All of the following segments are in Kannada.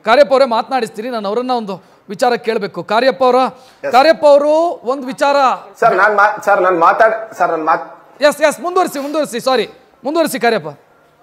ಕಾರ್ಯಪ್ಪ ಅವರೇ ಮಾತನಾಡಿಸ್ತೀನಿ ನಾನು ಅವರನ್ನ ಒಂದು ವಿಚಾರ ಕೇಳಬೇಕು ಕಾರ್ಯಪ್ಪ ಅವರ ಕಾರ್ಯಪ್ಪ ಅವರು ಒಂದು ವಿಚಾರ ಸರ್ ನಾನ್ ಮಾ ಸರ್ ನಾನು ಮಾತಾಡ್ ಸರ್ ನಾನು ಮಾತ್ ಎಸ್ ಎಸ್ ಮುಂದುವರಿಸಿ ಮುಂದುವರಿಸಿ ಸಾರಿ ಮುಂದುವರಿಸಿ ಕಾರ್ಯಪ್ಪ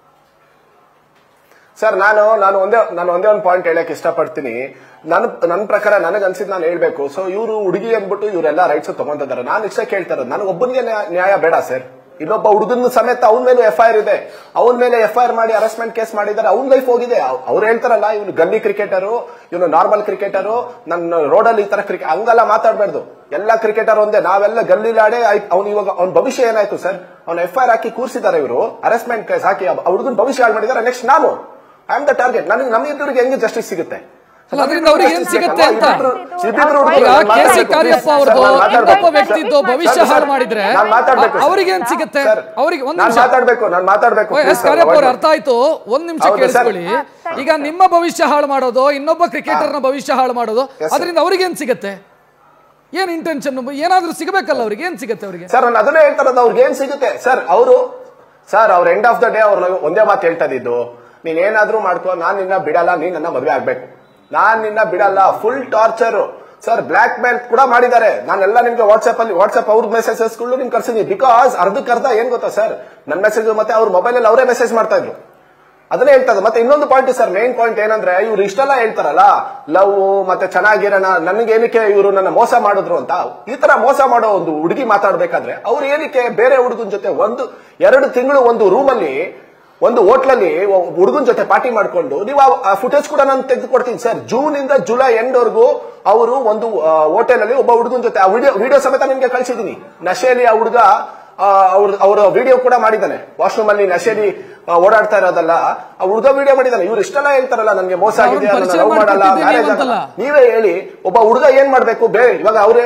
ಸರ್ ನಾನು ನಾನು ಒಂದೇ ನಾನು ಒಂದೇ ಒಂದು ಪಾಯಿಂಟ್ ಹೇಳಕ್ ಇಷ್ಟಪಡ್ತೀನಿ ನನ್ನ ನನ್ನ ಪ್ರಕಾರ ನನಗೆ ಅನ್ಸಿದ್ ನಾನು ಹೇಳ್ಬೇಕು ಸೊ ಇವರು ಹುಡುಗಿ ಅಂದ್ಬಿಟ್ಟು ಇವರೆಲ್ಲ ರೈಟ್ಸ್ ತಗೊಂತಿದ್ದಾರೆ ನಾನು ಇಷ್ಟ ಕೇಳ್ತಾ ಇರೋದು ನನಗೆ ಒಬ್ಬನಿಗೆ ನ್ಯಾಯ- ನ್ಯಾಯ ಬೇಡ ಸರ್ ಇನ್ನೊಬ್ಬ ಹುಡುಗನ ಸಮೇತ ಅವನ ಮೇಲೆ ಎಫ್ ಐ ಆರ್ ಇದೆ ಅವನ ಮೇಲೆ ಎಫ್ ಐ ಆರ್ ಮಾಡಿ ಅರೆಸ್ಟ್ಮೆಂಟ್ ಕೇಸ್ ಮಾಡಿದ್ದಾರೆ ಅವ್ನ ಲೈಫ್ ಹೋಗಿದೆ ಅವ್ರು ಹೇಳ್ತಾರಲ್ಲ ಇವನು ಗಲ್ಲಿ ಕ್ರಿಕೆಟರು ಇವನು ನಾರ್ಮಲ್ ಕ್ರಿಕೆಟರು ನನ್ನ ರೋಡಲ್ಲಿ ಈ ತರ ಕ್ರಿಕೆಟ್ ಹಂಗೆಲ್ಲ ಮಾತಾಡಬಾರ್ದು ಎಲ್ಲ ಕ್ರಿಕೆಟರ್ ಒಂದೇ ನಾವೆಲ್ಲ ಗಲ್ಲಿಲಾಡೆ ಅವ್ನು ಇವಾಗ ಅವ್ನ ಭವಿಷ್ಯ ಏನಾಯ್ತು ಸರ್ ಅವ್ನ ಎಫ್ ಐ ಆರ್ ಹಾಕಿ ಕೂರಿಸಿದ್ದಾರೆ ಇವರು ಅರೆಸ್ಟ್ಮೆಂಟ್ ಕೇಸ್ ಹಾಕಿ ಆ ಹುಡುಗನ ಭವಿಷ್ಯ ಹಾಳು ಮಾಡಿದ್ದಾರೆ ನೆಕ್ಸ್ಟ್ ನಾನು ಐ ಆಮ್ ದ ಟಾರ್ಗೆಟ್ ನನಗೆ ನಮ್ಮ ಇಬ್ಬರಿಗೆ ಹೆಂಗೆ ಜಸ್ಟಿಸ್ ಸಿಗುತ್ತೆ ಅಲ್ಲ, ಅದರಿಂದ ಅವ್ರಿಗೆ ಏನ್ ಸಿಗುತ್ತೆ ಅಂತ? ಇಬ್ಬಿಬ್ರು ಹುಡುಗರು ಈಗ ನಾನು ಕೆ ಸಿ ಮಾತಾಡ್ಬೇಕು. ಕಾರ್ಯಪ್ಪ ಸರ್, ಅವ್ರದ್ದು ನಾನು ಮಾತಾಡ್ಬೇಕು. ಇನ್ನೊಬ್ಬ ವ್ಯಕ್ತಿದ್ದು ಭವಿಷ್ಯ ಸರ್, ಹಾಳು ಸರ್, ಮಾಡಿದ್ರೆ ನಾನು ಮಾತಾಡ್ಬೇಕು ಸರ್. ಅವ್ರಿಗೆ ಏನ್ ಸಿಗುತ್ತೆ ಸರ್, ಅವ್ರಿಗೆ ಒಂದ್ ನಾನು ನಿಮಿಷ ಮಾತಾಡ್ಬೇಕು ನಾನು ಮಾತಾಡ್ಬೇಕು ಓ, ಎಸ್ please, ಕಾರ್ಯಪ್ಪ ಅವ್ರೆ sir. ಅರ್ಥ ಆಯ್ತು ಒಂದ್ ನಿಮಿಷ ಹೌದು, ಸರ್. ಕೇಳಿಸ್ಕೊಳ್ಳಿ ಈಗ ನಿಮ್ಮ ಭವಿಷ್ಯ ಹಾಳು ಮಾಡೋದು ಇನ್ನೊಬ್ಬ ಕ್ರಿಕೆಟರ್ನ ಭವಿಷ್ಯ ಹಾಳು ಮಾಡೋದು Yes, sir. ಅದರಿಂದ ಅವ್ರಿಗೆ ಏನ್ ಸಿಗುತ್ತೆ ಏನ್ ಇಂಟೆನ್ಷನ್ ಏನಾದ್ರೂ ಸಿಗಬೇಕಲ್ಲ ಅವ್ರಿಗೆ ಏನ್ ಸಿಗುತ್ತೆ ಅವ್ರಿಗೆ ಸರ್ ನಾನು ಅದನ್ನೇ ಹೇಳ್ತಾ ಇರೋದು ಅವ್ರಿಗೆ ಏನ್ ಸಿಗುತ್ತೆ ಸರ್ ಅವರು ಸರ್ ಅವ್ರ ಎಂಡ್ ಆಫ್ ದ ಡೇ ಅವ್ರ ಒಂದೇ ಮಾತು ಹೇಳ್ತಾ ಇದ್ದು ನೀನ್ ಏನಾದ್ರೂ ಮಾಡ್ಕೋ ನಾನ್ ನಿನ್ನ ಬಿಡಲ್ಲ ನೀನ್ ನನ್ನ ಮದುವೆ ಆಗ್ಬೇಕು ನಾನ್ ನಿನ್ನ ಬಿಡಲ್ಲ full torture sir blackmail ಕೂಡ ಮಾಡಿದ್ದಾರೆ ನಾನೆಲ್ಲ ನಿಮ್ಗೆ ವಾಟ್ಸ್ಆಪ್ ಅಲ್ಲಿ ವಾಟ್ಸ್ಆಪ್ ಅವ್ರ ಮೆಸೇಜಸ್ಗಳು ನಿಮ್ಗೆ ಕಳ್ಸಿದೀನಿ ಬಿಕಾಸ್ ಅರ್ಧಕ್ಕೆ ಅರ್ಧ ಏನ್ ಗೊತ್ತಾ ಸರ್ ನನ್ನ ಮೆಸೇಜ್ ಮತ್ತೆ ಅವ್ರ ಮೊಬೈಲ್ ಅಲ್ಲಿ ಅವರೇ ಮೆಸೇಜ್ ಮಾಡ್ತಾ ಇದ್ರು ಅದನ್ನೇ ಹೇಳ್ತದೆ ಮತ್ತೆ ಇನ್ನೊಂದು ಪಾಯಿಂಟ್ ಸರ್ ಮೇನ್ ಪಾಯಿಂಟ್ ಏನಂದ್ರೆ ಇವ್ರು ಇಷ್ಟೆಲ್ಲ ಹೇಳ್ತಾರಲ್ಲ ಲವ್ ಮತ್ತೆ ಚೆನ್ನಾಗಿರೋಣ ನನಗೆ ಏನಕ್ಕೆ ಇವರು ನನ್ನ ಮೋಸ ಮಾಡಿದ್ರು ಅಂತ ಈ ತರ ಮೋಸ ಮಾಡೋ ಒಂದು ಹುಡುಗಿ ಮಾತಾಡ್ಬೇಕಾದ್ರೆ ಅವ್ರು ಏನಕ್ಕೆ ಬೇರೆ ಹುಡುಗನ ಜೊತೆ ಒಂದು ಎರಡು ತಿಂಗಳು ಒಂದು ರೂಮಲ್ಲಿ ಒಂದು ಹೋಟ್ಲಲ್ಲಿ ಹುಡುಗನ ಜೊತೆ ಪಾರ್ಟಿ ಮಾಡ್ಕೊಂಡು ನೀವು ಆ ಫುಟೇಜ್ ಕೂಡ ನಾನು ತೆಗೆದುಕೊಡ್ತೀನಿ ಸರ್ ಜೂನ್ ಇಂದ ಜುಲೈ ಎಂಡ್ ವರ್ಗೂ ಅವರು ಒಂದು ಹೋಟೆಲ್ ಅಲ್ಲಿ ಒಬ್ಬ ಹುಡುಗನ ಜೊತೆ ಆ ವಿಡಿಯೋ ವಿಡಿಯೋ ಸಮೇತ ನಿಮ್ಗೆ ಕಳಿಸಿದೀನಿ ನಶೆಯಲ್ಲಿ ಆ ಹುಡುಗ ಅವ್ರ ಅವ್ರ ವಿಡಿಯೋ ಕೂಡ ಮಾಡಿದ್ದಾನೆ ವಾಶ್ರೂಮ್ ಅಲ್ಲಿ ನಶೆಯಲ್ಲಿ ಆ, ಓಡಾಡ್ತಾ ಇರೋದಲ್ಲ ಆ ಹುಡುಗ ವಿಡಿಯೋ ಮಾಡಿದ್ದಾನೆ ಇವ್ರು ಇಷ್ಟೆಲ್ಲ ಹೇಳ್ತಾರಲ್ಲ ನನ್ಗೆ ಮೋಸ ಆಗಿದೆ ಅವ್ರನ್ನ ಪರಿಚಯ ಲವ್ ಮಾಡಲ್ಲ ಮಾಡ್ಕೊಟ್ಟಿದ್ದೀನಿ ಮ್ಯಾರೇಜ್ ಅಂತಲ್ಲ. ನೀವೇ ಹೇಳಿ ಒಬ್ಬ ಹುಡುಗ ಏನ್ ಮಾಡ್ಬೇಕು ಬೇ ಇವಾಗ ಅವ್ರೆ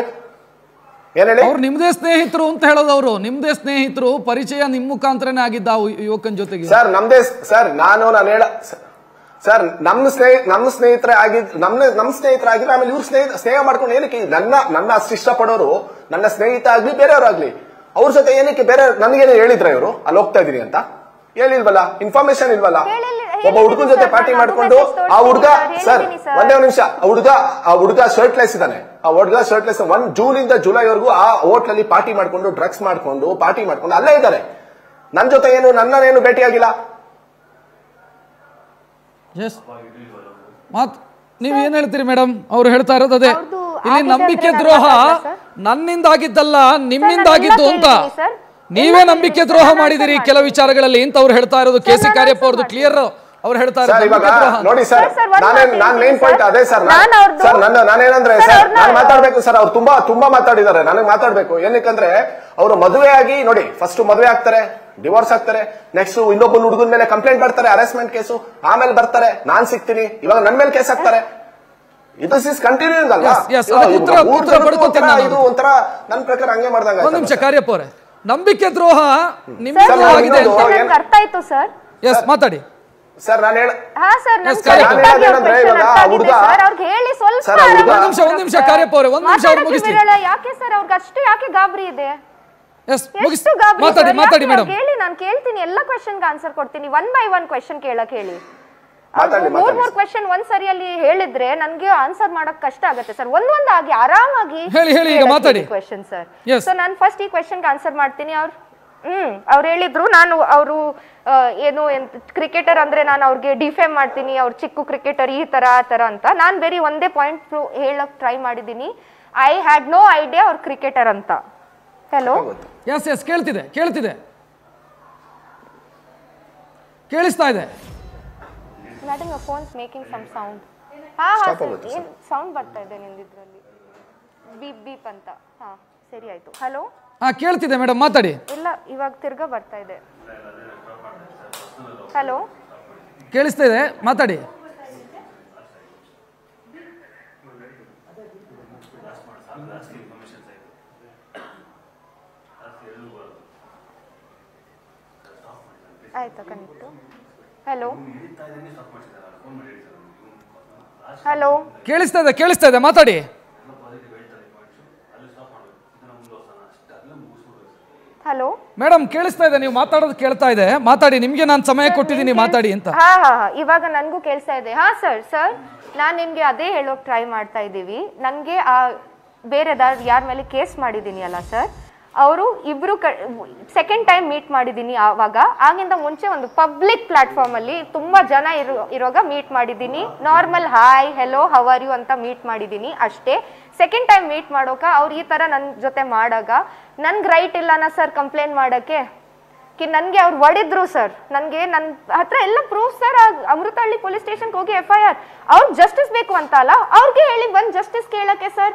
ಏನ್ ಹೇಳಿ ಅವ್ರು ನಿಮ್ದೇ ಸ್ನೇಹಿತರು ಅಂತ ಹೇಳೋದು ಅವರು ನಿಮ್ದೇ ಸ್ನೇಹಿತರು ಪರಿಚಯ ನಿಮ್ ಮುಖಾಂತರನೇ ಆಗಿದ್ದ ಆ ಯುವಕನ ಜೊತೆಗೆ ಸರ್ ನಮ್ದೇ ಸರ್ ನಾನು ನಾನು ಹೇಳ ಸರ್ ನಮ್ಮ ಸ್ನೇಹ ನಮ್ಮ ಸ್ನೇಹಿತರೆ ಆಗಿದ್ ನಮ್ಮ ನಮ್ಮ ಸ್ನೇಹಿತರಾಗಿದ್ರೆ ಆಮೇಲೆ ಇವ್ರ ಸ್ನೇಹ ಸ್ನೇಹ ಮಾಡ್ಕೊಂಡು ಏನಕ್ಕೆ ನನ್ನ ನನ್ನ ಅಷ್ಟು ಇಷ್ಟಪಡೋರು ನನ್ನ ಸ್ನೇಹಿತ ಆಗ್ಲಿ ಬೇರೆಯವ್ರಾಗ್ಲಿ ಅವ್ರ ಜೊತೆ ಏನಕ್ಕೆ ಬೇರೆ ನನಗೇನು ಹೇಳಿದ್ರ ಇವರು ಅಲ್ಲಿ ಹೋಗ್ತಾ ಇದೀನಿ ಅಂತ ಹೇಳಿಲ್ವಲ್ಲ ಇನ್ಫಾರ್ಮೇಶನ್ ಇಲ್ವಲ್ಲ ಹೇಳಿಲ್ಲ- ಒಬ್ಬ ಹುಡುಗನ ಜೊತೆ ಹೇಳಿದ್ದೀನಿ ಪಾರ್ಟಿ ಸರ್, ಮಾಡ್ಕೊಂಡು ನಾನು message ಆ ಹುಡುಗ ತೋರಿಸಿದ್ದೀನಿ ಸರ್ ಸರ್. ಒಂದೇ ಒಂದು ನಿಮಿಷ ಆ ಹುಡುಗ ಆ ಹುಡುಗ ಶರ್ಟ್ಲೆಸ್ ಇದ್ದಾನೆ ಆ ಹುಡುಗ ಶರ್ಟ್ಲೆಸ್ ಒನ್ ಜೂನ್ ಇಂದ ಜುಲೈ ವರೆಗೂ ಆ ಹೋಟ್ಲಲ್ಲಿ ಪಾರ್ಟಿ ಮಾಡ್ಕೊಂಡು ಡ್ರಗ್ಸ್ ಮಾಡ್ಕೊಂಡು ಪಾರ್ಟಿ ಮಾಡ್ಕೊಂಡು ಅಲ್ಲೇ ಇದ್ದಾರೆ ನನ್ನ ಜೊತೆ ಏನು ನನ್ನನ್ನೇನು ಭೇಟಿಯಾಗಿಲ್ಲ ಎಸ್ ಮಾತ್ ನೀವ್ ಏನ್ ಹೇಳ್ತೀರಿ ಮೇಡಮ್ ಅವ್ರು ಹೇಳ್ತಾ ಇರೋದು ಅದೇ ಅವ್ರ್ದು ಇಲ್ಲಿ ಆಗಿದೆ ನಂಬಿಕೆ ಅಂದ್ರೆ ದ್ರೋಹ ನಾನು ಮಾತಾಡ್ಲಾ, ಸರ್? ನನ್ನಿಂದ ಆಗಿದ್ದಲ್ಲ ನಿಮ್ಮಿಂದ ನಾನು ಆಗಿದ್ದು ಎಲ್ಲ ಅಂತ ಕೇಳಿದ್ದೀನಿ, ಸರ್. ನೀವೇ ಎಲ್ಲ ನಂಬಿಕೆ ಕೇಳಿದ್ದೀನಿ, ದ್ರೋಹ ಸರ್, ನಾನು ಮಾಡಿದಿರಿ answer ಕೆಲ ವಿಚಾರಗಳಲ್ಲಿ ಅಂತ ಅವ್ರು ಹೇಳ್ತಾ ಇರೋದು ಕೆ ಸಿ ನಾನು ಕಾರ್ಯಪ್ಪ answer ಅವ್ರದ್ದು ಕ್ಲಿಯರ್ ಅವ್ರು ಹೇಳ್ತಾ ಸರ್ ಇರೋದು ಇವಾಗ ನಂಬಿಕೆ ದ್ರೋಹ. ನೋಡಿ ಸರ್ ಸರ್, ಸರ್, ಒಂದ್ ನಾನೇನ್ ಮಾತು ನಾನ್ ಮೇನ್ ಹೇಳ್ತೀನಿ, ಪಾಯಿಂಟ್ ಸರ್. ಅದೇ ಸರ್ ನಾನ್- ನಾನ್ ಅವ್ರ್ದು- ಸರ್ ನನ್ನ ನಾನೇನಂದ್ರೆ ಸರ್, ಸರ್ ಅವ್ರ್ನ- ನಾನು ಮಾತಾಡ್ಬೇಕು ಸರ್ ಅವ್ರು ತುಂಬಾ ತುಂಬಾ ಮಾತಾಡಿದ್ದಾರೆ ನನಗೆ ಮಾತಾಡ್ಬೇಕು ಏನಕ್ಕಂದ್ರೆ ಅವರು ಮದುವೆ ಆಗಿ ನೋಡಿ ಫಸ್ಟ್ ಮದುವೆ ಆಗ್ತಾರೆ ಡಿವೋರ್ಸ್ ಆಗ್ತಾರೆ ನೆಕ್ಸ್ಟ್ ಇನ್ನೊಬ್ಬನ ಹುಡುಗನ ಮೇಲೆ ಕಂಪ್ಲೇಂಟ್ ಮಾಡ್ತಾರೆ ಅರೆಸ್ಟ್ಮೆಂಟ್ ಕೇಸು ಆಮೇಲೆ ಬರ್ತಾರೆ ನಾನ್ ಸಿಗ್ತೀನಿ ಇವಾಗ ನನ್ ಮೇಲೆ ಕೇಸ್ ಹಾಕ್ತಾರೆ ಇದು ಇಸ್ ಕಂಟಿನ್ಯೂಯಿಂಗ್ ಅಲ್ಲ Yes, yes, ಇವಾಗ ಅದಕ್ಕೆ ಉತ್ತರ- ಮೂರ್ ಉತ್ತರ ಜನಕ್ಕೂ ಪಡ್ಕೊತೀನಿ ಒಂಥರ ನಾನು. ಇದು ಒಂಥರ ನನ್ ಪ್ರಕಾರ ಹಂಗೆ ಮಾಡ್ದಂಗ ಒಂದ್ ನಿಮಿಷ ಕಾರ್ಯಪ್ಪ ಅವರೇ ನಂಬಿಕೆ ದ್ರೋಹ ಸರ್, ನಿಮ್ಮಿಂದ ನಾನು ಆಗಿದೆ ಇನ್ನೊಂದು- ಅಂತ ನನ್ಗೆ ಅರ್ಥ ಆಯ್ತು ಸರ್ ಎಸ್ ಮಾತಾಡಿ ಸರ್ ನಾನು ಹೇಳ ಹಾ ಸರ್ Yes, ನಮ್ಗೆ correct. correct ಆಗಿ ಅವ್ರ ಏನಂದ್ರೆ question ಇವಾಗ ಅರ್ಥ ಆಗಿದೆ ಹುಡ್ಗ- ಸರ್ ಅವ್ರಿಗೆ ಹೇಳಿ ಸ್ವಲ್ಪ ಸರ್, ಆ ಹುಡ್ಗ- ಆರಾಮಾಗಿ ಒಂದ್ ನಿಮಿಷ, ಒಂದ್ ನಿಮಿಷ, ಸರ್. ಕಾರ್ಯಪ್ಪ ಅವ್ರೆ, ಒಂದ್ ನಿಮಿಷ ಅವ್ರು ಮಾತಾಡಕ್ಕೆ ಮುಗಿಸ್ಲಿ. ಬಿಡಲ್ಲ. ಯಾಕೆ ಸರ್ ಅವ್ರಿಗೆ ಅಷ್ಟು ಯಾಕೆ ಗಾಬರಿ ಇದೆ ಎಸ್ ಮುಗಿಸ್ ಎಷ್ಟು ಗಾಬರಿ ಮಾತಾಡಿ ಸರ್? ಮಾತಾಡಿ ಯಾಕೆ ಮೇಡಮ್ ಅವ್ರು ಹೇಳಿ ನಾನು ಕೇಳ್ತೀನಿ ಎಲ್ಲ ಕ್ವಶನ್ಗೆ ಆನ್ಸರ್ ಕೊಡ್ತೀನಿ ಒನ್ ಬೈ ಒನ್ ಕ್ವಶನ್ ಕೇಳಕ್ ಹೇಳಿ ಮಾತಾಡಿ, ಮೂರ್ ಮಾತಾಡಿ. ಮೂರ್ ಕ್ವಶನ್ ಒಂದ್ ಸರಿಯಲ್ಲಿ ಹೇಳಿದ್ರೆ ನನ್ಗೆ ಆನ್ಸರ್ ಮಾಡಕ್ ಕಷ್ಟ ಆಗುತ್ತೆ ಸರ್ ಒಂದೊಂದಾಗಿ ಆರಾಮಾಗಿ ಹೇಳಿ, ಹೇಳಿ, ಈಗ ಮಾತಾಡಿ. Question sir Yes. ಸೊ ನಾನು ಫಸ್ಟ್ ಈ ಕ್ವಶನ್ಗೆ ಆನ್ಸರ್ ಮಾಡ್ತೀನಿ ಅವ್ರು ಹ್ಮ್ ಅವ್ರು ಹೇಳಿದ್ರು ನಾನು ಅವರು ಏನು ಕ್ರಿಕೆಟರ್ ಅಂದ್ರೆ ನಾನು ಅವ್ರಿಗೆ ಡಿಫೇಮ್ ಮಾಡ್ತೀನಿ ಅವ್ರು ಚಿಕ್ಕ ಕ್ರಿಕೆಟರ್ ಈ ತರ ಆ ತರ ಅಂತ ನಾನು ಬೇರೆ ಒಂದೇ ಪಾಯಿಂಟ್ ಹೇಳಕ್ ಟ್ರೈ ಮಾಡಿದ್ದೀನಿ ಐ ಹ್ಯಾಡ್ ನೋ ಐಡಿಯಾ ಅವ್ರು ಕ್ರಿಕೆಟರ್ ಅಂತ ಹಲೋ ಎಸ್ ಎಸ್ ಕೇಳ್ತಿದೆ ಕೇಳ್ತಿದೆ ಕೇಳಿಸ್ತಾ ಇದೆ madam your phones making some sound ಹಾ ಹಾ Stop ಸರ್ ಆಗುತ್ತೆ, ಏನು ಸೌಂಡ್ ಬರ್ತಾ ಇದೆ ನಿಮ್ದಿದ್ರಲ್ಲಿ ಬೀಪ್ ಬೀಪ್ ಅಂತ ಹಾ ಸರಿ ಆಯ್ತು ಹಲೋ ಹಾ ಕೇಳ್ತಿದೆ ಮೇಡಮ್ ಮಾತಾಡಿ ಇಲ್ಲ ಇವಾಗ ತಿರ್ಗಾ ಬರ್ತಾ ಇದೆ ಹಲೋ ಕೇಳಿಸ್ತಾ ಇದೆ ಮಾತಾಡಿ ಆಯ್ತಾ ಕನೆಕ್ಟು ಹಲೋ ಹಲೋ ಕೇಳಿಸ್ತಾ ಇದೆ ಕೇಳಿಸ್ತಾ ಇದೆ ಮಾತಾಡಿ ಹಲೋ ಮೇಡಮ್ ಕೇಳಿಸ್ತಾ ಇದೆ ನೀವು ಮಾತಾಡೋದು ಕೇಳ್ತಾ ಇದೆ ಮಾತಾಡಿ ನಿಮ್ಗೆ ನಾನು ಸಮಯ ಕೊಟ್ಟಿದ್ದೀನಿ ಮಾತಾಡಿ ಅಂತ ಹಾ ಹಾ ಹಾ ಇವಾಗ ನನಗೂ ಕೇಳಿಸ್ತಾ ಇದೆ ಹಾ ಸರ್ ಸರ್ ನಾನು ನಿಮ್ಗೆ ಅದೇ ಹೇಳೋಕ್ ಟ್ರೈ ಮಾಡ್ತಾ ಇದ್ದೀವಿ ನನಗೆ ಆ ಬೇರೆದಾರ್ ಯಾರ ಮೇಲೆ ಕೇಸ್ ಮಾಡಿದ್ದೀನಿ ಅಲ್ಲ ಸರ್ ಅವರು ಇಬ್ರು ಕ ಸೆಕೆಂಡ್ ಟೈಮ್ ಮೀಟ್ ಮಾಡಿದ್ದೀನಿ ಆವಾಗ ಆಗಿಂದ ಮುಂಚೆ ಒಂದು ಪಬ್ಲಿಕ್ ಪ್ಲಾಟ್ಫಾರ್ಮ್ ಅಲ್ಲಿ ತುಂಬಾ ಜನ ಇರೋ ಇರುವಾಗ ಮೀಟ್ ಮಾಡಿದ್ದೀನಿ normal hi hello how are you ಅಂತ ಮೀಟ್ ಮಾಡಿದ್ದೀನಿ ಅಷ್ಟೇ ಸೆಕೆಂಡ್ ಟೈಮ್ ಮೀಟ್ ಮಾಡೋಕ ಅವ್ರು ಈ ತರ ನನ್ನ ಜೊತೆ ಮಾಡಾಗ ನನ್ಗೆ ರೈಟ್ ಇಲ್ಲನ ಸರ್ ಕಂಪ್ಲೇಂಟ್ ಮಾಡಕ್ಕೆ ಕಿ ನನಗೆ ಅವ್ರು ಹೊಡಿದ್ರು ಸರ್ ನನಗೆ ನನ್ನ ಹತ್ರ ಎಲ್ಲ ಪ್ರೂಫ್ ಸರ್ ಅಮೃತಹಳ್ಳಿ ಪೊಲೀಸ್ ಸ್ಟೇಷನ್ಗೆ ಹೋಗಿ ಎಫ್ ಐ ಆರ್ ಅವ್ರಿಗೆ ಜಸ್ಟಿಸ್ ಬೇಕು ಅಂತ ಅಲ್ಲ ಅವ್ರಿಗೆ ಹೇಳಿ ಬಂದು ಜಸ್ಟಿಸ್ ಕೇಳಕ್ಕೆ ಸರ್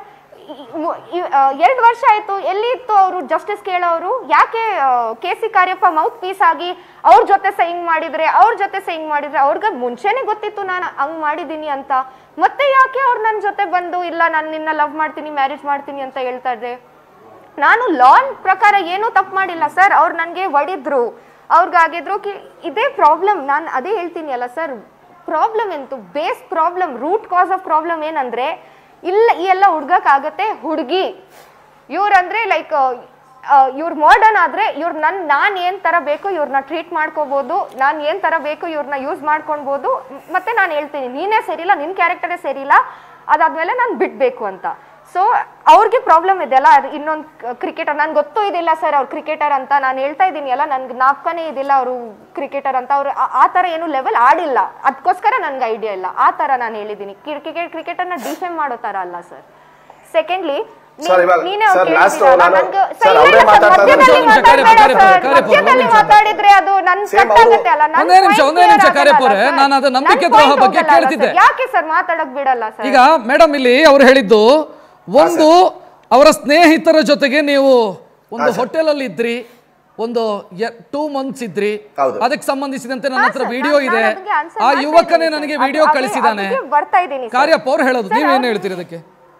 ಎರಡು ವರ್ಷ ಆಯ್ತು ಎಲ್ಲಿ ಇತ್ತು ಅವರು ಜಸ್ಟಿಸ್ ಕೇಳೋರು ಯಾಕೆ K C Cariappa mouth piece ಆಗಿ ಅವ್ರ ಜೊತೆ ಸೈನ್ ಮಾಡಿದ್ರೆ ಅವ್ರ ಜೊತೆ ಸೈನ್ ಮಾಡಿದ್ರೆ ಅವ್ರಿಗೆ ಮುಂಚೆನೆ ಗೊತ್ತಿತ್ತು ನಾನು ಹಂಗ್ ಮಾಡಿದ್ದೀನಿ ಅಂತ ಮತ್ತೆ ಯಾಕೆ ಅವ್ರು ನನ್ನ ಜೊತೆ ಬಂದು ಇಲ್ಲ ನಾನು ನಿನ್ನ ಲವ್ ಮಾಡ್ತೀನಿ ಮ್ಯಾರೇಜ್ ಮಾಡ್ತೀನಿ ಅಂತ ಹೇಳ್ತಾ ಇದ್ದೆ ನಾನು ಲಾನ್ ಪ್ರಕಾರ ಏನೂ ತಪ್ಪು ಮಾಡಿಲ್ಲ ಸರ್ ಅವ್ರು ನನಗೆ ಹೊಡಿದ್ರು ಅವ್ರಿಗಾಗಿದ್ರು ಕಿ ಇದೇ ಪ್ರಾಬ್ಲಮ್ ನಾನು ಅದೇ ಹೇಳ್ತೀನಿ ಅಲ್ಲ ಸರ್ ಪ್ರಾಬ್ಲಮ್ ಎಂತು base problem root cause of problem ಏನಂದ್ರೆ ಇಲ್ಲ ಈ ಎಲ್ಲ ಹುಡ್ಗಕ್ಕಾಗತ್ತೆ ಹುಡುಗಿ ಇವ್ರಂದ್ರೆ ಲೈಕ್ ಇವ್ರು ಮಾಡರ್ನ್ ಆದ್ರೆ ಇವ್ರು ನನ್ ನಾನ್ ಏನ್ ತರ ಬೇಕು ಇವ್ರನ್ನ ಟ್ರೀಟ್ ಮಾಡ್ಕೋಬಹುದು ನಾನ್ ಏನ್ ತರ ಬೇಕು ಇವ್ರನ್ನ ಯೂಸ್ ಮಾಡ್ಕೊಳ್ಬೋದು ಮ್- ಮತ್ತೆ ನಾನು ಹೇಳ್ತೀನಿ ನೀನೇ ಸರಿಯಿಲ್ಲ ನಿನ್ ಕ್ಯಾರೆಕ್ಟರೇ ಸರಿಯಿಲ್ಲ ಅದಾದ್ಮೇಲೆ ನಾನು ಬಿಡ್ಬೇಕು ಅಂತ ಸೊ ಅವ್ರಿಗೆ ಪ್ರಾಬ್ಲಮ್ ಇದೆಯಲ್ಲ ಇನ್ನೊಂದು ಕ್ರಿಕೆಟರ್ ನನ್ಗೆ ಗೊತ್ತೂ ಇದಿಲ್ಲ ಸರ್ ಅವ್ರು ಕ್ರಿಕೆಟರ್ ಅಂತ ನಾನು ಹೇಳ್ತಾ ಇದ್ದೀನಿ ಅಲ್ಲ ನನ್ಗೆ ನಾಲ್ಕನೇ ಇದಿಲ್ಲ ಅವರು ಕ್ರಿಕೆಟರ್ ಅಂತ ಅವ್ರು ಆ- ಆ ಥರ ಏನು ಲೆವೆಲ್ ಆಡಿಲ್ಲ ಅದಕ್ಕೋಸ್ಕರ ನನ್ಗೆ ಐಡಿಯಾ ಇಲ್ಲ ಆ ಥರ ನಾನು ಹೇಳಿದ್ದೀನಿ ಕ್ರಿಕೆಟ್ ಕ್ರಿಕೆಟರ್ನ ಡಿಫೆಮ್ ಮಾಡೋ ಥರ ಅಲ್ಲ ಸರ್ ಸೆಕೆಂಡ್ಲಿ Sir, ಇವಾಗ- ನೀನೇ sir, ಅವ್ರು last ಕೇಳಿದ್ದೀರಲ್ಲ, ನಾನು- ನನ್ಗೆ- sir, ಸರ್, ಅವ್ರೇ ಇಲ್ಲ ಸರ್, ಮಾತಾಡ್ತಾ ಇದ್ದಾರೆ. ಮಧ್ಯದಲ್ಲಿ ಒಂದ್ ನಿಮಿಷ, ಮಾತಾಡ್ಬೇಡ ಕಾರ್ಯಪ್ಪ, ಸರ್. ಕಾರ್ಯಪ್ಪ, ಕಾರ್ಯಪ್ಪ, ಮಧ್ಯದಲ್ಲಿ ಒಂದ್ ನಿಮಿಷ. ಮಾತಾಡಿದ್ರೆ ಅದು ನನ್ Same ಕಟ್ ಆಗುತ್ತೆ ಅಲ್ಲ ನನ್ ಒಂದೇ ನಿಮಿಷ, point ಒಂದೇ ನಿಮಿಷ, clear ಕಾರ್ಯಪ್ಪ ಆಗಲ್ಲ ಅವರೇ, ಸರ್. ನಾನು ಅದು ನಂಬಿಕೆ ನನ್ ದ್ರೋಹ point ಬಗ್ಗೆ ಹೋಗಲ್ಲ ಅಲ್ಲ ಕೇಳ್ತಿದ್ದೆ. ಸರ್. ಯಾಕೆ ಸರ್ ಮಾತಾಡಕ್ ಬಿಡಲ್ಲ ಸರ್ ಈಗ ಮೇಡಮ್ ಇಲ್ಲಿ ಅವ್ರು ಹೇಳಿದ್ದು ಒಂದು ಅವರ ಸ್ನೇಹಿತರ ಜೊತೆಗೆ ನೀವು ಒಂದು ಹೋಟೆಲ್ ಅಲ್ಲಿ ಇದ್ರಿ ಒಂದು ಟೂ ಮಂತ್ಸ್ ಇದ್ರಿ ಹೌದು. ಅದಕ್ಕೆ ಸಂಬಂಧಿಸಿದಂತೆ ನನ್ನ ಹಾ, ಹತ್ರ ಸರ್, ವಿಡಿಯೋ ನಾನು ಇದೆ ಅದಕ್ಕೆ answer ಆ ಮಾಡ್ತಾ ಯುವಕನೇ ಇದ್ದೀನಿ ನನಗೆ ಸರ್. ವಿಡಿಯೋ ಅದು- ಕಳಿಸಿದಾನೆ ಅದಕ್ಕೆ ಬರ್ತಾ ಇದ್ದೀನಿ ಸರ್. ಕಾರ್ಯಪ್ಪ ಅವ್ರು ಹೇಳೋದು ಸರ್, ನೀವೇನು ಅವ್ರು- ಹೇಳ್ತೀರಿ ಅದಕ್ಕೆ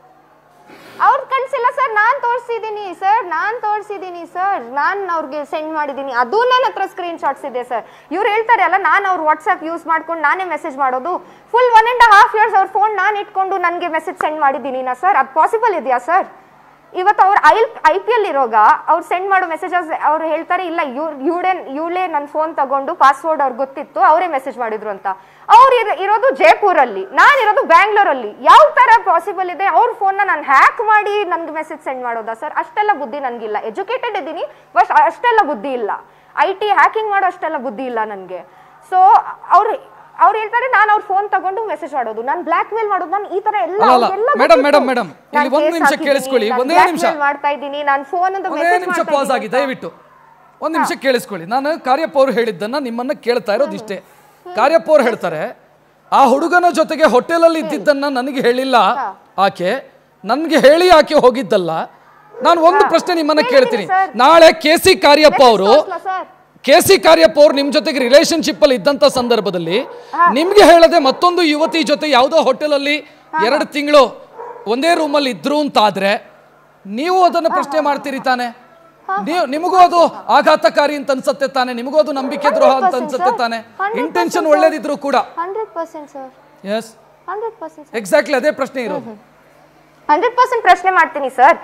ಅವ್ರು ಕಳ್ಸಿಲ್ಲ ಸರ್ ನಾನ್ ತೋರಿಸಿದ್ದೀನಿ ಸರ್ ನಾನ್ ತೋರಿಸಿದ್ದೀನಿ ಸರ್ ನಾನ್ ಅವ್ರಿಗೆ ಸೆಂಡ್ ಮಾಡಿದ್ದೀನಿ ಅದು ನನ್ನ ಹತ್ರ ಸ್ಕ್ರೀನ್ ಶಾಟ್ಸ್ ಇದೆ ಸರ್ ಇವ್ರು ಹೇಳ್ತಾರೆ ಅಲ್ಲ ನಾನು ಅವ್ರ ವಾಟ್ಸ್ಆಪ್ ಯೂಸ್ ಮಾಡ್ಕೊಂಡು ನಾನೇ ಮೆಸೇಜ್ ಮಾಡೋದು full one and half years ಅವ್ರ ಫೋನ್ ನಾನು ಇಟ್ಕೊಂಡು ನನಗೆ ಮೆಸೇಜ್ ಸೆಂಡ್ ಮಾಡಿದ್ದೀನಿ ನಾ ಸರ್ ಅದು ಪಾಸಿಬಲ್ ಇದೆಯಾ ಸರ್ ಇವತ್ತು ಅವ್ರು ಐ ಐ ಪಿ ಎಲ್ ಇರೋಗ ಅವ್ರು ಸೆಂಡ್ ಮಾಡೋ ಮೆಸೇಜಸ್ ಅವ್ರು ಹೇಳ್ತಾರೆ ಇಲ್ಲ ಇವ್ರು ಇವಳೇ ಇವಳೇ ನನ್ನ ಫೋನ್ ತಗೊಂಡು ಪಾಸ್ವರ್ಡ್ ಅವ್ರಿಗೆ ಗೊತ್ತಿತ್ತು ಅವರೇ ಮೆಸೇಜ್ ಮಾಡಿದ್ರು ಅಂತ ಅವ್ರು ಇರ- ಇರೋದು ಜೈಪುರಲ್ಲಿ ನಾನು ಇರೋದು ಬ್ಯಾಂಗ್ಳೂರಲ್ಲಿ ಯಾವ ತರ ಪಾಸಿಬಲ್ ಇದೆ ಅವ್ರ ಫೋನ್ನ ನಾನು ಹ್ಯಾಕ್ ಮಾಡಿ ನನ್ಗೆ ಮೆಸೇಜ್ ಸೆಂಡ್ ಮಾಡೋದಾ ಸರ್ ಅಷ್ಟೆಲ್ಲ ಬುದ್ಧಿ ನನಗಿಲ್ಲ ಎಜುಕೇಟೆಡ್ ಇದ್ದೀನಿ ಬಟ್ ಅಷ್ಟೆಲ್ಲ ಬುದ್ಧಿ ಇಲ್ಲ ಐ ಟಿ ಹ್ಯಾಕಿಂಗ್ ಮಾಡೋ ಅಷ್ಟೆಲ್ಲ ಬುದ್ಧಿ ಇಲ್ಲ ನನಗೆ ಸೊ ಅವ್ರು ಅವ್ರು ಹೇಳ್ತಾರೆ ನಾನು ಅವ್ರ ಫೋನ್ ತಗೊಂಡು ಮೆಸೇಜ್ ಮಾಡೋದು ನಾನು ಬ್ಲಾಕ್ ಮೇಲ್ ಮಾಡೋದು ನಾನು ಈ ತರ ಎಲ್ಲ ಅಲ್ಲ, ಅಲ್ಲ. ಅವ್ರಿಗೆಲ್ಲ ಮೇಡಮ್, ಗೊತ್ತಿತ್ತು. ಮೇಡಮ್, ಮೇಡಮ್, ನಾನ್ ಇಲ್ಲಿ ಒಂದ್ case ನಿಮಿಷ ಹಾಕಿದ್ದೀನಿ, ಕೇಳಿಸ್ಕೊಳ್ಳಿ, ನಾನ್ ಒಂದೇ black ನಿಮಿಷ. mail ಮಾಡ್ತಾ ಇದ್ದೀನಿ ನಾನು ಫೋನ್ ಅಂತ ಒಂದೇ ಮೆಸೇಜ್ ನಿಮಿಷ ಮಾಡ್ತಾ ಪಾಸ್ ಆಗಿ ಇದ್ದೀನಿ ದಯವಿಟ್ಟು ಒಂದ್ ನಿಮಿಷ ಕೇಳಿಸ್ಕೊಳ್ಳಿ ನಾನು ಕಾರ್ಯಪ್ಪ ಅವರು ಹೇಳಿದ್ದನ್ನ ನಿಮ್ಮನ್ನ ಕೇಳ್ತಾ ಇರೋದು ಇಷ್ಟೇ ಕಾರ್ಯಪ್ಪ ಅವ್ರು ಹೇಳ್ತಾರೆ ಆ ಹುಡುಗನ ಜೊತೆಗೆ ಹೋಟೆಲಲ್ಲಿ ಇದ್ದಿದ್ದನ್ನ ನನಗೆ ಹೇಳಿಲ್ಲ ಆಕೆ ನನ್ಗೆ ಹೇಳಿ ಆಕೆ ಹೋಗಿದ್ದಲ್ಲ ನಾನು ಒಂದು ಪ್ರಶ್ನೆ ನಿಮ್ಮನ್ನ ಕೇಳ್ತೀನಿ ಸರ್. ನಾಳೆ ಕೆ ಸಿ ಕಾರ್ಯಪ್ಪ ಅವರು ತೋರ್ಸ್ಲಾ ಸರ್ ಕೆ ಸಿ ಕಾರ್ಯಪ್ಪ ಅವ್ರು ನಿಮ್ ಜೊತೆಗೆ ರಿಲೇಶನ್ಶಿಪ್ ಅಲ್ಲಿ ಇದ್ದಂತ ಸಂದರ್ಭದಲ್ಲಿ ನಿಮ್ಗೆ ಹೇಳದೆ ಮತ್ತೊಂದು ಯುವತಿ ಜೊತೆ ಯಾವುದೋ ಹೋಟೆಲಲ್ಲಿ ಎರಡು ತಿಂಗಳು ಒಂದೇ ರೂಮಲ್ಲಿ ಇದ್ರು ಅಂತಾದ್ರೆ ನೀವು ಅದನ್ನ ಪ್ರಶ್ನೆ ಮಾಡ್ತೀರಿ ತಾನೆ ನೀವು ನಿಮಗೂ ಅದು ಆಘಾತಕಾರಿ ಅಂತ ಅನ್ಸತ್ತೆ ತಾನೆ ನಿಮಗೂ ಅದು ನಂಬಿಕೆ ದ್ರೋಹ ಅಂತ 100% ಅನ್ಸತ್ತೆ sir. ತಾನೆ 100% ಇಂಟೆನ್ಷನ್ sir. ಒಳ್ಳೇದಿದ್ರು ಕೂಡ hundred percent sir yes hundred percent exactly ಅದೇ ಪ್ರಶ್ನೆ ಇರೋದು ಹಂಡ್ರೆಡ್ ಪರ್ಸೆಂಟ್ ಪ್ರಶ್ನೆ ಮಾಡ್ತೀನಿ ಸರ್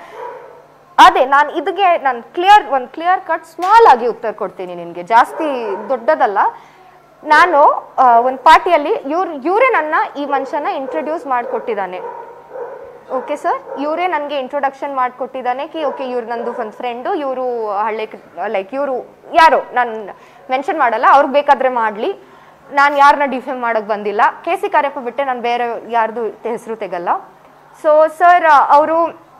ಅದೇ ನಾನು ಇದಕ್ಕೆ ನಾನು ಕ್ಲಿಯರ್ ಒಂದು ಕ್ಲಿಯರ್ ಕಟ್ ಸ್ಮಾಲ್ ಆಗಿ ಉತ್ತರ ಕೊಡ್ತೀನಿ ನಿನಗೆ ಜಾಸ್ತಿ ದೊಡ್ಡದಲ್ಲ ನಾನು ಒಂದು ಪಾರ್ಟಿಯಲ್ಲಿ ಇವ್ರು ಇವರೇ ನನ್ನ ಈ ಮನುಷ್ಯನ ಇಂಟ್ರೊಡ್ಯೂಸ್ ಮಾಡಿಕೊಟ್ಟಿದ್ದಾನೆ ಓಕೆ ಸರ್ ಇವರೇ ನನಗೆ ಇಂಟ್ರೊಡಕ್ಷನ್ ಮಾಡಿಕೊಟ್ಟಿದ್ದಾನೆ ಕಿ ಓಕೆ ಇವ್ರು ನಂದು ಒಂದು ಫ್ರೆಂಡು ಇವರು ಹಳ್ಳಿ ಲೈಕ್ ಇವರು ಯಾರು ನಾನು ಮೆನ್ಷನ್ ಮಾಡಲ್ಲ ಅವ್ರಿಗೆ ಬೇಕಾದರೆ ಮಾಡಲಿ ನಾನು ಯಾರನ್ನ ಡಿಫೇಮ್ ಮಾಡೋಕ್ಕೆ ಬಂದಿಲ್ಲ ಕೆ ಸಿ ಕಾರ್ಯಪ್ಪ ಬಿಟ್ಟೆ ನಾನು ಬೇರೆ ಯಾರ್ದು ಹೆಸರು ತೆಗಲ್ಲ ಸೊ ಸರ್ ಅವರು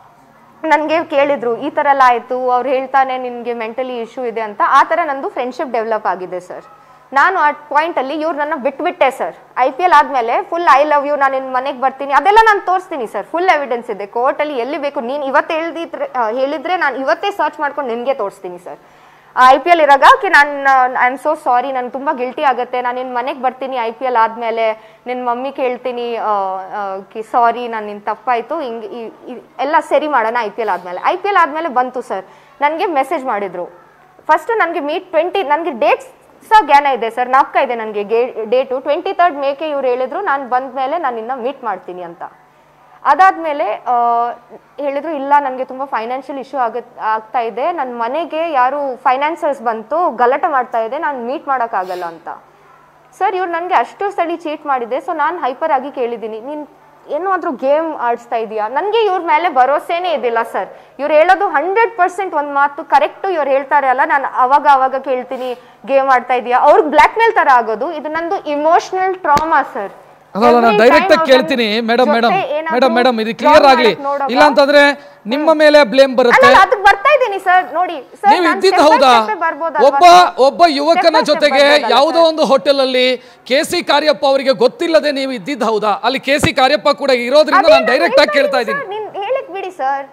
ನನಗೆ ಕೇಳಿದ್ರು ಈ ಥರ ಎಲ್ಲ ಆಯಿತು ಅವ್ರು ಹೇಳ್ತಾನೆ ನಿನಗೆ ಮೆಂಟಲಿ ಇಶ್ಯೂ ಇದೆ ಅಂತ ಆ ಥರ ನಂದು ಫ್ರೆಂಡ್ಶಿಪ್ ಡೆವಲಪ್ ಆಗಿದೆ ಸರ್ ನಾನು ಆ ಪಾಯಿಂಟಲ್ಲಿ ಇವ್ರು ನನ್ನ ಬಿಟ್ಬಿಟ್ಟೆ ಸರ್ ಐ ಪಿ ಎಲ್ ಆದಮೇಲೆ ಫುಲ್ ಐ ಲವ್ ಯು ನಾನು ನಿನ್ನ ಮನೆಗೆ ಬರ್ತೀನಿ ಅದೆಲ್ಲ ನಾನು ತೋರಿಸ್ತೀನಿ ಸರ್ ಫುಲ್ ಎವಿಡೆನ್ಸ್ ಇದೆ ಕೋರ್ಟಲ್ಲಿ ಎಲ್ಲಿ ಬೇಕು ನೀನು ಇವತ್ತು ಹೇಳ್ದಿದ್ರೆ ಆ, ಹೇಳಿದ್ರೆ ನಾನು ಇವತ್ತೇ ಸರ್ಚ್ ಮಾಡ್ಕೊಂಡು ನಿನಗೆ ತೋರಿಸ್ತೀನಿ ಸರ್ ಐ ಪಿ ಎಲ್ ಇರಾಗ ಕಿ ನಾನು ಐ ಆಮ್ ಸೋ ಸಾರಿ ನಾನು ತುಂಬ ಗಿಲ್ಟಿ ಆಗುತ್ತೆ ನಾನು ನಿನ್ನ ಮನೆಗೆ ಬರ್ತೀನಿ ಐ ಪಿ ಎಲ್ ಆದಮೇಲೆ ನಿನ್ನ ಮಮ್ಮಿ ಕೇಳ್ತೀನಿ ಆ, ಆ, ಕಿ ಸಾರಿ ನಾನು ನಿನ್ನ ತಪ್ಪಾಯಿತು ಹಿಂಗೆ ಎಲ್ಲ ಸರಿ ಮಾಡೋಣ ಐ ಪಿ ಎಲ್ ಆದಮೇಲೆ ಐ ಪಿ ಎಲ್ ಆದಮೇಲೆ ಬಂತು ಸರ್ ನನಗೆ ಮೆಸೇಜ್ ಮಾಡಿದರು ಫಸ್ಟ್ ನನಗೆ ಮೀಟ್ ಟ್ವೆಂಟಿ ನನಗೆ ಡೇಟ್ಸ್ ಸಹ ಜ್ಞಾನ ಇದೆ ಸರ್ ನಾಪ್ಕ ಇದೆ ನನಗೆ ಡೇಟು ಟ್ವೆಂಟಿ ತರ್ಡ್ ಮೇಕೆ ಇವ್ರು ಹೇಳಿದ್ರು ನಾನು ಬಂದ ಮೇಲೆ ನಾನು ಇನ್ನ ಮೀಟ್ ಮಾಡ್ತೀನಿ ಅಂತ ಅದಾದ್ಮೇಲೆ ಆ, ಹೇಳಿದ್ರು ಇಲ್ಲ ನನಗೆ ತುಂಬಾ ಫೈನಾನ್ಷಿಯಲ್ ಇಶ್ಯೂ ಆಗ ಆಗ್ತಾ ಇದೆ ನನ್ನ ಮನೆಗೆ ಯಾರು ಫೈನಾನ್ಸರ್ಸ್ ಬಂತು ಗಲಾಟೆ ಮಾಡ್ತಾ ಇದೆ ನಾನು ಮೀಟ್ ಮಾಡೋಕ್ಕಾಗಲ್ಲ ಅಂತ ಸರ್ ಇವ್ರು ನನಗೆ ಅಷ್ಟು ಸಲ ಚೀಟ್ ಮಾಡಿದೆ ಸೊ ನಾನು ಹೈಪರ್ ಆಗಿ ಕೇಳಿದ್ದೀನಿ ನೀನು ಏನಾದ್ರೂ ಗೇಮ್ ಆಡಿಸ್ತಾ ಇದೆಯಾ ನನಗೆ ಇವ್ರ ಮೇಲೆ ಭರೋಸೆನೇ ಇದಿಲ್ಲ ಸರ್ ಇವ್ರು ಹೇಳೋದು ಹಂಡ್ರೆಡ್ ಪರ್ಸೆಂಟ್ ಒಂದು ಮಾತು ಕರೆಕ್ಟು ಇವ್ರು ಹೇಳ್ತಾರೆ ಅಲ್ಲ ನಾನು ಅವಾಗ ಅವಾಗ ಕೇಳ್ತೀನಿ ಗೇಮ್ ಆಡ್ತಾ ಇದೆಯಾ ಅವ್ರಿಗೆ ಬ್ಲ್ಯಾಕ್ ಮೇಲ್ ತರ ಆಗೋದು ಇದು ನಂದು ಇಮೋಷನಲ್ ಟ್ರಾಮಾ ಸರ್ ಅಲ್ಲ ನಾನು ಡೈರೆಕ್ಟ್ ಆಗಿ ಕೇಳ್ತೀನಿ ಮೇಡಮ್ ಮೇಡಮ್ ಮೇಡಮ್ ಮೇಡಮ್ ಇದು ಕ್ಲಿಯರ್ ಆಗ್ಲಿ ಇಲ್ಲ ಅಂತಂದ್ರೆ ನಿಮ್ಮ ಮೇಲೆ ಬ್ಲೇಮ್ ಬರುತ್ತೆ ಅಲ್ಲ ಅದಕ್ಕೆ ಬರ್ತಾ ಇದ್ದೀನಿ ಸರ್ ನೋಡಿ ಸರ್ ನೀವು ಇದ್ದಿದ್ದು ಹೌದಾ ಒಬ್ಬ ಒಬ್ಬ ಯುವಕನ ಜೊತೆಗೆ ಯಾವುದೋ ಒಂದು ಹೋಟೆಲ್ ಅಲ್ಲಿ ಕೆ ಸಿ ಕಾರ್ಯಪ್ಪ ಅವರಿಗೆ ಗೊತ್ತಿಲ್ಲದೆ ನೀವು ಇದ್ದಿದ್ದು ಹೌದಾ ಅಲ್ಲಿ ಕೆ ಸಿ ಕಾರ್ಯಪ್ಪ ಕೂಡ ಇರೋದ್ರಿಂದ ನಾನು ಡೈರೆಕ್ಟ್ ಆಗಿ ಕೇಳ್ತಾ ಇದ್ದೀನಿ ನೀನ್ ಹೇಳಿಕ್ ಬಿಡಿ ಸರ್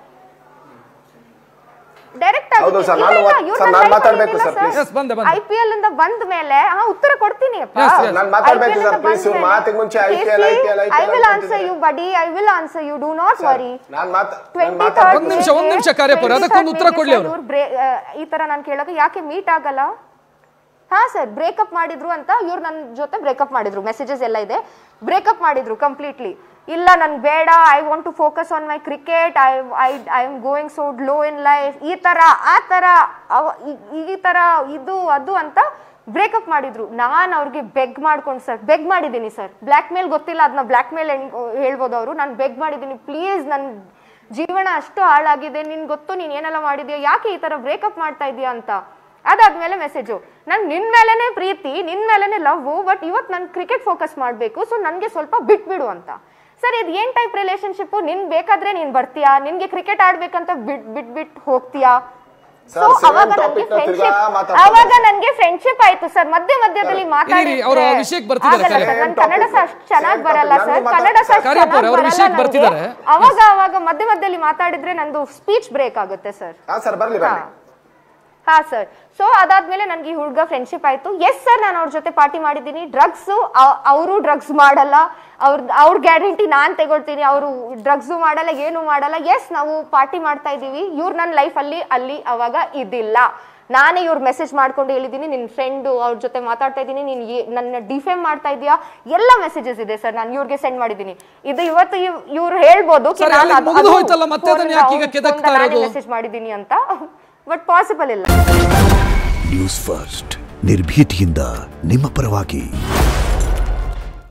ಡೈರೆಕ್ಟ್ ಆಗಿ ಹೌದು sir, ನಾನು ಇಲ್ಲ, sir, ಇವ್ರ ನಾನು life ಮಾತಾಡ್ಬೇಕು ಏನಿಲ್ಲ sir, please. Yes, ಬಂದೆ, ಬಂದೆ. IPL ಇಂದ ಬಂದ ಮೇಲೆ ಹಾ ಉತ್ತರ ಕೊಡ್ತೀನಿ ಅಪ್ಪ Yes, yes. ನಾನ್ ಮಾತಾಡ್ಬೇಕು IPL sir, ಇಂದ please, ಇವ್ರ ಬಂದ್ಮೇಲೆ- ಮಾತಿಗ್ ಮುಂಚೆ IPL, KC, IPL, I will ಅಂತ answer you buddy I will answer you do not worry non Mata non 23rd ಮಾತಾಡ್ಬೇಕು ಒಂದ್ ನಿಮಿಷ, ಗೆ- ಒಂದ್ ನಿಮಿಷ ಕಾರ್ಯಪ್ಪ ಅವ್ರೆ, ಅದಕ್ಕೊಂದು ಉತ್ತರ 23rd ಕೊಡ್ಲಿ ಗೆ ಅವ್ರು. ಇವ್ರು ಬ್ರೇ- ಆ, ಈ ತರ ನಾನು ಕೇಳೋಕೆ ಯಾಕೆ ಮೀಟ್ ಆಗಲ್ಲ ಹಾ ಸರ್ ಬ್ರೇಕಪ್ ಮಾಡಿದ್ರು ಅಂತ ಇವ್ರು ನನ್ನ ಜೊತೆ ಬ್ರೇಕಪ್ ಮಾಡಿದ್ರು ಮೆಸೇಜಸ್ ಎಲ್ಲ ಇದೆ ಬ್ರೇಕಪ್ ಮಾಡಿದ್ರು ಕಂಪ್ಲೀಟ್ಲಿ ಇಲ್ಲ ನನ್ಗೆ ಬೇಡ I want to focus on my cricket I I I am going so low in life ಈ ತರ ಆ ತರ ಅವ- ಈ- ಈ ತರ ಇದು ಅದು ಅಂತ ಬ್ರೇಕಪ್ ಮಾಡಿದ್ರು ನಾನು ಅವ್ರಿಗೆ ಬೆಗ್ ಮಾಡ್ಕೊಂಡು ಸರ್ ಬೆಗ್ ಮಾಡಿದ್ದೀನಿ ಸರ್ ಬ್ಲ್ಯಾಕ್ ಮೇಲ್ ಗೊತ್ತಿಲ್ಲ ಅದನ್ನ ಬ್ಲ್ಯಾಕ್ ಮೇಲ್ ಹೇಳ್ಬೋದು ಅವರು ನಾನು ಬೆಗ್ ಮಾಡಿದ್ದೀನಿ ಪ್ಲೀಸ್ ನನ್ನ ಜೀವನ ಅಷ್ಟು ಹಾಳಾಗಿದೆ ನಿನ್ ಗೊತ್ತು ನೀನ್ ಏನೆಲ್ಲ ಮಾಡಿದ್ಯಾ ಯಾಕೆ ಈ ತರ ಬ್ರೇಕಪ್ ಮಾಡ್ತಾ ಇದೀಯಾ ಅಂತ ಅದಾದ್ಮೇಲೆ ಮೆಸೇಜು ನನ್ ನಿನ್ ಮೇಲೆನೆ ಪ್ರೀತಿ ನಿನ್ ಮೇಲೆನೆ ಲವ್ ಬಟ್ ಇವತ್ತು ನನ್ ಕ್ರಿಕೆಟ್ ಫೋಕಸ್ ಮಾಡ್ಬೇಕು ಸೊ ನನ್ಗೆ ಸ್ವಲ್ಪ ಬಿಟ್ಬಿಡು ಅಂತ ಸರ್ ಇದು ಏನ್ ಟೈಪ್ ರಿಲೇಶನ್ಶಿಪ್ ನಿನ್ ಬೇಕಾದ್ರೆ ನೀನ್ ಬರ್ತೀಯಾ ನಿನ್ಗೆ ಕ್ರಿಕೆಟ್ ಆಡ್ಬೇಕಂತ ಬಿಟ್ ಬಿಟ್ ಬಿಟ್ ಹೋಗ್ತೀಯಾ Sir, ಸೊ same ಅವಾಗ topic ನನ್ಗೆ ನ ತಿರ್ಗಾ ಫ್ರೆಂಡ್ಶಿಪ್ ಮಾತಾಡ್ತಾ ಅವಾಗ ನನ್ಗೆ ಫ್ರೆಂಡ್ಶಿಪ್ ಆಯ್ತು ಸರ್ ಮಧ್ಯ ಮಧ್ಯದಲ್ಲಿ ಮಾತಾಡಿ ಅವ್ರು ಆ ವಿಷಯಕ್ಕೆ ಬರ್ತಿದ್ದಾರೆ ಆಗಲ್ಲ ಕರೆ. ಸರ್ ನನ್ ಕನ್ನಡ ಸಹ ಅಷ್ಟು ಚೆನ್ನಾಗಿ Same ಬರಲ್ಲ topic. ಸರ್ ನಾನು ಕನ್ನಡ ಸಹ ಅಷ್ಟು ಕಾರ್ಯಪ್ಪ ಅವ್ರೆ, ಚೆನ್ನಾಗಿ ಅವ್ರ ಬರಲ್ಲ ವಿಷಯಕ್ಕೆ ನನ್ಗೆ. ಬರ್ತಿದ್ದಾರೆ. ಅವಾಗ ಅವಾಗ ಮಧ್ಯ ಮಧ್ಯದಲ್ಲಿ ಮಾತಾಡಿದ್ರೆ ನಂದು ಸ್ಪೀಚ್ ಬ್ರೇಕ್ ಆಗುತ್ತೆ ಸರ್ ಹಾ ಸರ್ ಬರ್ಲಿ ಬರ್ಲಿ ಹಾ ಸರ್ ಸೊ ಅದಾದ್ಮೇಲೆ ನನ್ಗೆ ಈ ಹುಡುಗ ಫ್ರೆಂಡ್ಶಿಪ್ ಆಯ್ತು ಎಸ್ ಸರ್ ನಾನು ಅವ್ರ ಜೊತೆ ಪಾರ್ಟಿ ಮಾಡಿದ್ದೀನಿ ಡ್ರಗ್ಸ್ ಅವರು ಡ್ರಗ್ಸ್ ಮಾಡಲ್ಲ ಅವ್ರ ಅವ್ರ ಗ್ಯಾರಂಟಿ ನಾನ್ ತಗೊಳ್ತೀನಿ ಅವರು ಡ್ರಗ್ಸು ಮಾಡಲ್ಲ ಏನು ಮಾಡಲ್ಲ ಎಸ್ ನಾವು ಪಾರ್ಟಿ ಮಾಡ್ತಾ ಇದೀವಿ ಇವ್ರು ನನ್ನ ಲೈಫಲ್ಲಿ ಅಲ್ಲಿ ಅವಾಗ ಇದಿಲ್ಲ ನಾನೇ ಇವ್ರ ಮೆಸೇಜ್ ಮಾಡ್ಕೊಂಡು ಹೇಳಿದ್ದೀನಿ ನಿನ್ನ ಫ್ರೆಂಡು ಅವ್ರ ಜೊತೆ ಮಾತಾಡ್ತಾ ಇದ್ದೀನಿ ನೀನು ನನ್ನ ಡಿಫೇಮ್ ಮಾಡ್ತಾ ಇದೀಯಾ ಎಲ್ಲ ಮೆಸೇಜಸ್ ಇದೆ ಸರ್ ನಾನು ಇವ್ರಿಗೆ ಸೆಂಡ್ ಮಾಡಿದ್ದೀನಿ ಇದು ಇವತ್ತು ಇವ್ರು ಹೇಳ್ಬೋದು ಸರ್, ಅಲ್ಲಿ ಮುಗ್ದು ಹೋಯ್ತಲ್ಲ, ಮತ್ತೆ ಅದನ್ನ ಯಾಕೆ ಈಗ ಕೆದಕ್ತಾ ಇರೋದು? ಮೆಸೇಜ್ ಮಾಡಿದ್ದೀನಿ ಅಂತ ಬಟ್ ಪಾಸಿಬಲ್ ಇಲ್ಲ ನ್ಯೂಸ್ ಫಸ್ಟ್ ನಿರ್ಭೀತಿಯಿಂದ ನಿಮ್ಮ ಪರವಾಗಿ